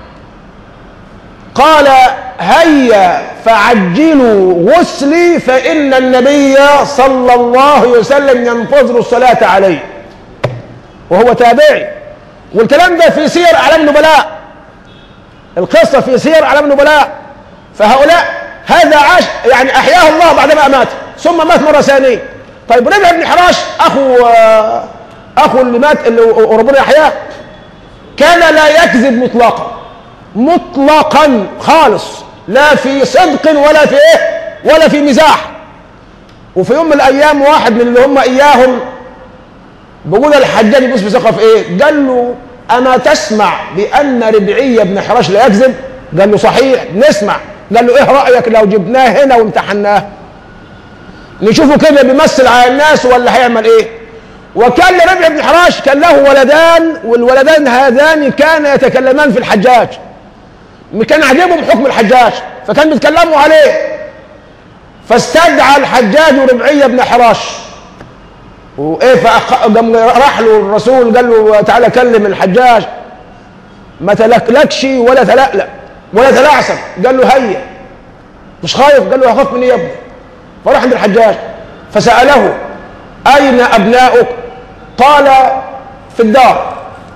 قال هيا فعجلوا غسلي فإن النبي صلى الله عليه وسلم ينتظر الصلاة عليه وهو تابعي والكلام ده في سير أعلام النبلاء القصة في سير أعلام النبلاء فهؤلاء هذا عاش يعني أحياه الله بعدما أمات ثم مات مرة ثانية طيب ربع بن حراش أخو أخو اللي مات اللي ربنا أحياه كان لا يكذب مطلقا مطلقا خالص لا في صدق ولا في ايه ولا في مزاح وفي يوم من الايام واحد من اللي هم اياهم بيقول الحجاج يبص بثقه في ايه قال له اما تسمع بان ربعي بن حراش لا يكذب قال له صحيح نسمع قال له ايه رايك لو جبناه هنا وامتحناه نشوفه كده بيمثل على الناس ولا هيعمل ايه وكان لربع بن حراش كان له ولدان والولدان هذان كان يتكلمان في الحجاج كان عجبهم حكم الحجاج فكان بيتكلموا عليه فاستدعى الحجاج ربعي بن حراش وايه راح له الرسول قال له تعالى كلم الحجاج ما تلكلكش ولا تلألأ ولا تلعثم قال له هيا مش خايف قال له اخاف من ايه يا ابني فراح عند الحجاج فسأله أين أبناؤك قال في الدار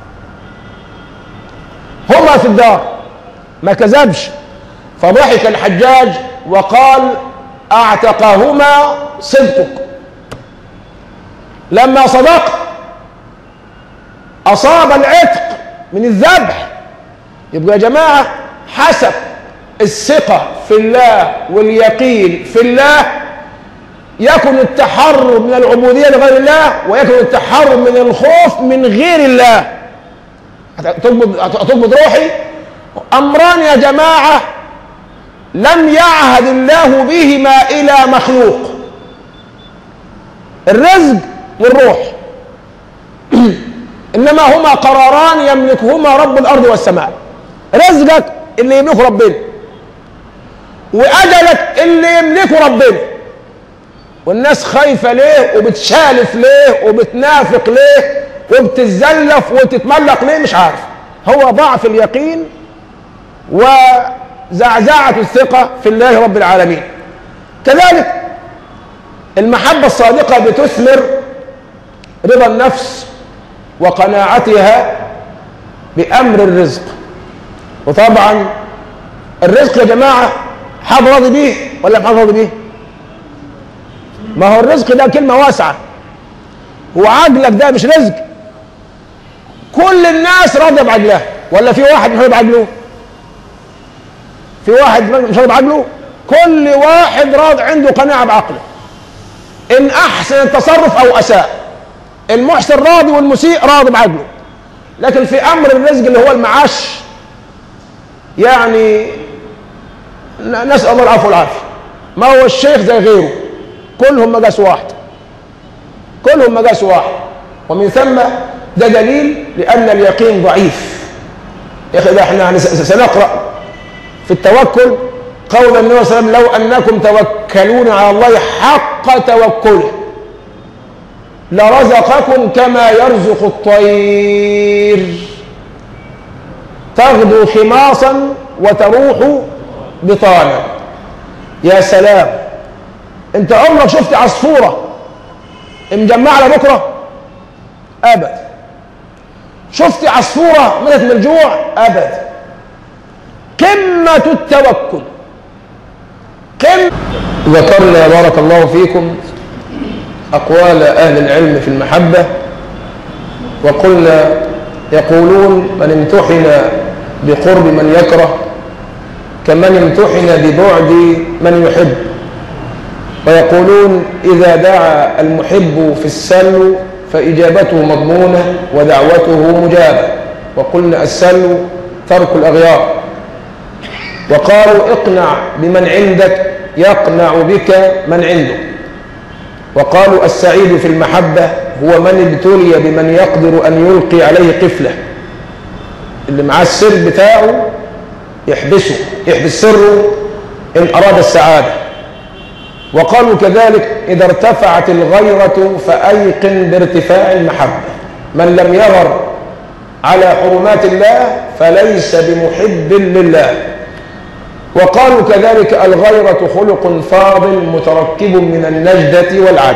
هما في الدار ما كذبش فضحك الحجاج وقال أعتقهما صدقك لما صدق أصاب العتق من الذبح يبقى يا جماعة حسب الثقة في الله واليقين في الله يكن التحرر من العبودية لغير الله ويكن التحرر من الخوف من غير الله تقبض روحي أمران يا جماعة لم يعهد الله بهما إلى مخلوق الرزق والروح إنما هما قراران يملكهما رب الأرض والسماء رزقك اللي يملكه ربنا وأجلك اللي يملكه ربنا والناس خايفة ليه وبتشالف ليه وبتنافق ليه وبتتزلف وتتملق ليه مش عارف هو ضعف اليقين وزعزعة الثقة في الله رب العالمين كذلك المحبة الصادقة بتثمر رضا النفس وقناعتها بأمر الرزق وطبعا الرزق يا جماعة حد راضي بيه ولا مش حد راضي بيه ما هو الرزق ده كلمة واسعة هو عقلك ده مش رزق كل الناس راضية بعقلها ولا في واحد مش راضي بعقله في واحد مش راضي بعقله كل واحد راضي عنده قناعة بعقله إن أحسن التصرف أو أساء المحسن راضي والمسيء راضي بعقله لكن في أمر الرزق اللي هو المعاش يعني نسأل الله العفو والعافية ما هو الشيخ زي غيره كلهم مقاس واحد كلهم مقاس واحد ومن ثم ده دليل لأن اليقين ضعيف يا أخي ده احنا سنقرأ في التوكل قول النبي صلى الله عليه وسلم لو أنكم توكلون على الله حق توكله لرزقكم كما يرزق الطير تغدو خماصا وتروح بطانا يا سلام انت عمرك شفت عصفورة مجمعة لبكرة ابدا شفت عصفورة ماتت من الجوع ابدا قمة التوكل قمة ذكرنا بارك الله فيكم أقوال أهل العلم في المحبة وقلنا يقولون من امتحن بقرب من يكره كمن امتحن ببعد من يحب ويقولون إذا دعا المحب في السل فإجابته مضمونة ودعوته مجابة وقلنا السل ترك الأغيار وقالوا اقنع بمن عندك يقنع بك من عنده وقالوا السعيد في المحبة هو من ابتلي بمن يقدر أن يلقي عليه قفلة اللي معاه السر بتاعه يحبسه يحبس سره إن أراد السعادة وقالوا كذلك إذا ارتفعت الغيرة فأيقن بارتفاع المحبة من لم يغر على حرمات الله فليس بمحب لله وقالوا كذلك الغيرة خلق فاضل متركب من النجدة والعدل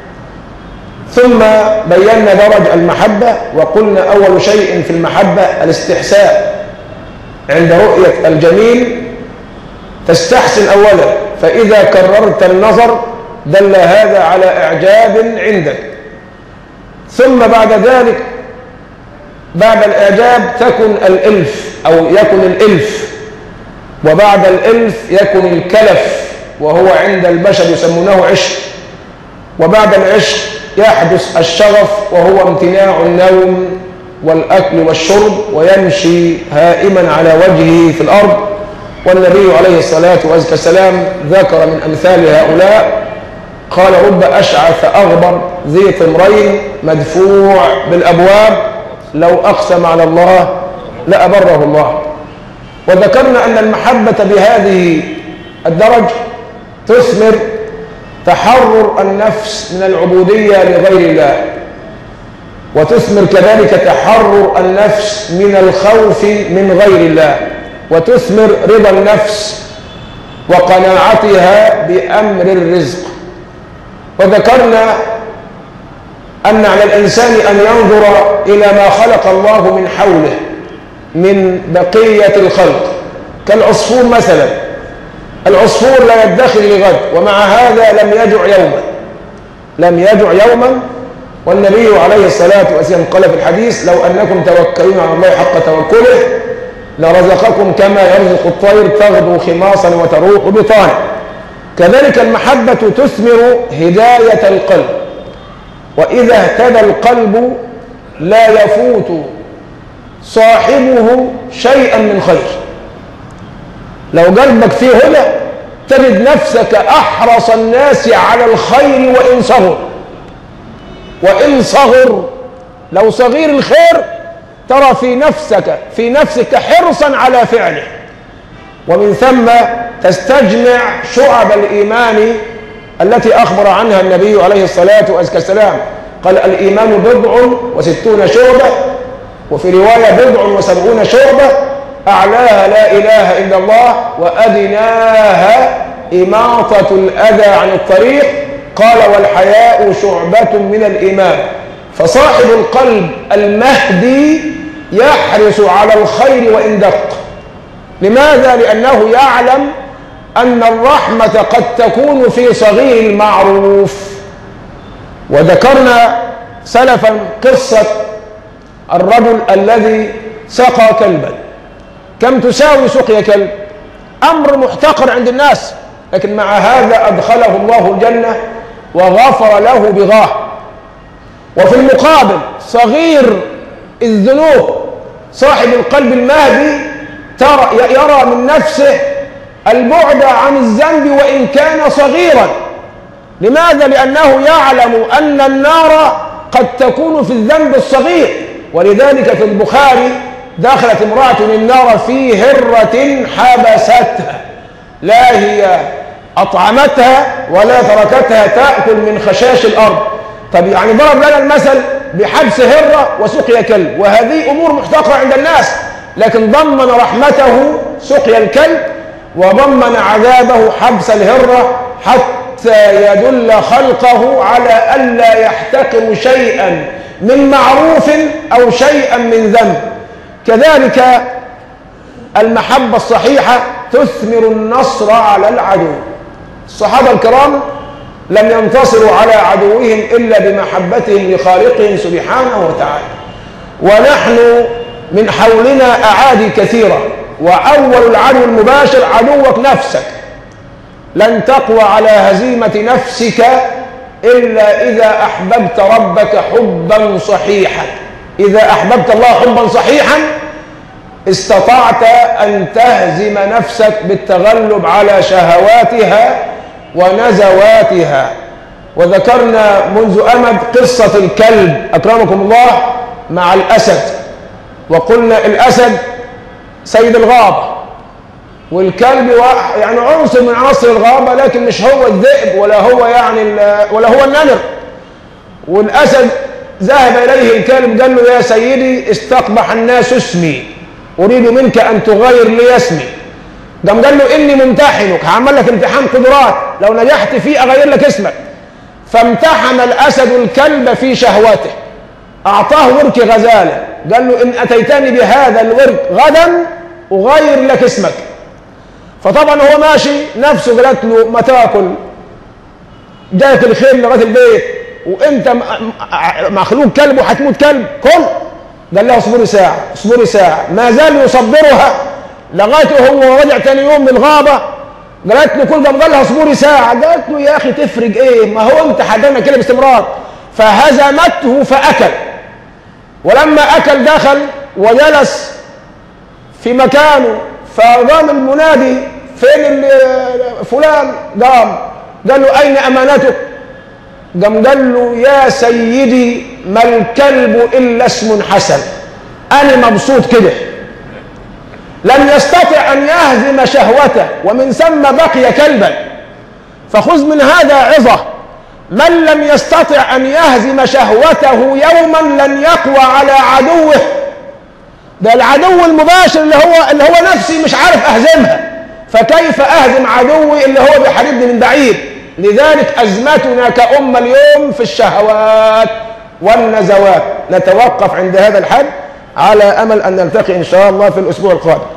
ثم بينا درج المحبة وقلنا أول شيء في المحبة الاستحساء عند رؤية الجميل تستحسن أولا فإذا كررت النظر دل هذا على إعجاب عندك ثم بعد ذلك بعد الإعجاب تكن الإلف أو يكن الإلف وبعد الإلف يكن الكلف وهو عند البشر يسمونه عشق وبعد العشق يحدث الشغف وهو امتناع النوم والأكل والشرب ويمشي هائما على وجهه في الأرض والنبي عليه الصلاة والسلام ذكر من أمثال هؤلاء قال رب أشعث أغبر ذي طمرين مدفوع بالأبواب لو أقسم على الله لأبره الله وذكرنا أن المحبة بهذه الدرج تثمر تحرر النفس من العبودية لغير الله وتثمر كذلك تحرر النفس من الخوف من غير الله وتثمر رضا النفس وقناعتها بأمر الرزق وذكرنا أن على الإنسان أن ينظر إلى ما خلق الله من حوله من بقية الخلق كالعصفور مثلا العصفور لا يدخر لغد ومع هذا لم يجع يوما لم يجع يوما والنبي عليه الصلاة والسلام قال في الحديث لو أنكم توكلون على الله حق توكله لرزقكم كما يرزق الطير تغدو خماصا وتروح بطانا كذلك المحبة تثمر هداية القلب وإذا اهتدى القلب لا يفوت صاحبه شيئا من خير لو قلبك فيه هدى تجد نفسك أحرص الناس على الخير وإن صغر وإن صغر لو صغير الخير ترى في نفسك في نفسك حرصا على فعله ومن ثم تستجمع شعب الإيمان التي أخبر عنها النبي عليه الصلاة والسلام قال الإيمان بضع وستون شعبة وفي رواية بضع وسبعون شعبة أعلاها لا إله إلا الله وأدناها إماطة الأذى عن الطريق قال والحياء شعبة من الإيمان فصاحب القلب المهدي يحرص على الخير وإن دق لماذا؟ لأنه يعلم أن الرحمة قد تكون في صغير المعروف وذكرنا سلفا قصة الرجل الذي سقى كلبا كم تساوي سقيا كلب أمر محتقر عند الناس لكن مع هذا أدخله الله الجنة وغفر له بغاه وفي المقابل صغير الذنوب صاحب القلب المهدي ترى يرى من نفسه البعد عن الذنب وإن كان صغيرا لماذا؟ لأنه يعلم أن النار قد تكون في الذنب الصغير ولذلك في البخاري دخلت امرأة النار في هرة حبستها لا هي أطعمتها ولا تركتها تأكل من خشاش الأرض طب يعني ضرب لنا المثل بحبس هرة وسقيا كلب وهذه أمور محتقرة عند الناس لكن ضمن رحمته سقيا الكلب وضمن عذابه حبس الهرة حتى يدل خلقه على ألا يحتقر شيئا من معروف أو شيئا من ذنب كذلك المحبة الصحيحة تثمر النصر على العدو الصحابة الكرام لم ينتصروا على عدوهم إلا بمحبتهم لخالقهم سبحانه وتعالى ونحن من حولنا أعادي كثيرة وأول العدو المباشر عدوك نفسك لن تقوى على هزيمة نفسك إلا إذا أحببت ربك حبا صحيحا إذا أحببت الله حبا صحيحا استطعت أن تهزم نفسك بالتغلب على شهواتها ونزواتها وذكرنا منذ أمد قصة الكلب أكرمكم الله مع الأسد وقلنا الأسد سيد الغابة والكلب يعني عنصر من عناصر الغابة لكن مش هو الذئب ولا هو يعني ولا هو النمر والأسد ذهب إليه الكلب قال له يا سيدي استقبح الناس اسمي أريد منك أن تغير لي اسمي قام قال له إني ممتحنك هعمل لك امتحان قدرات لو نجحت فيه أغير لك اسمك فامتحن الأسد الكلب في شهوته أعطاه ورك غزالة قال له إن أتيتني بهذا الورك غدا أغير لك اسمك فطبعا هو ماشي نفسه قالت له ما تاكل جايك الخيل لغايه البيت وانت مخلوق كلب وهتموت كلب كل قال لها اصبري ساعه اصبري ساعه ما زال يصبرها لغايه هو رجع تاني يوم من الغابه قالت له كل قام قال لها اصبري ساعه قالت له يا اخي تفرق ايه ما هو انت حدنا كده باستمرار فهزمته فاكل ولما اكل دخل وجلس في مكانه فقام المنادي فين فلان قام قال له أين أمانتك قام قال له يا سيدي ما الكلب إلا اسم حسن أنا مبسوط كده لم يستطع أن يهزم شهوته ومن ثم بقي كلبا فخذ من هذا عظة من لم يستطع أن يهزم شهوته يوما لن يقوى على عدوه ده العدو المباشر اللي هو اللي هو نفسي مش عارف اهزمها فكيف اهزم عدوي اللي هو بيحاربني من بعيد لذلك ازمتنا كأمة اليوم في الشهوات والنزوات نتوقف عند هذا الحد على امل ان نلتقي ان شاء الله في الاسبوع القادم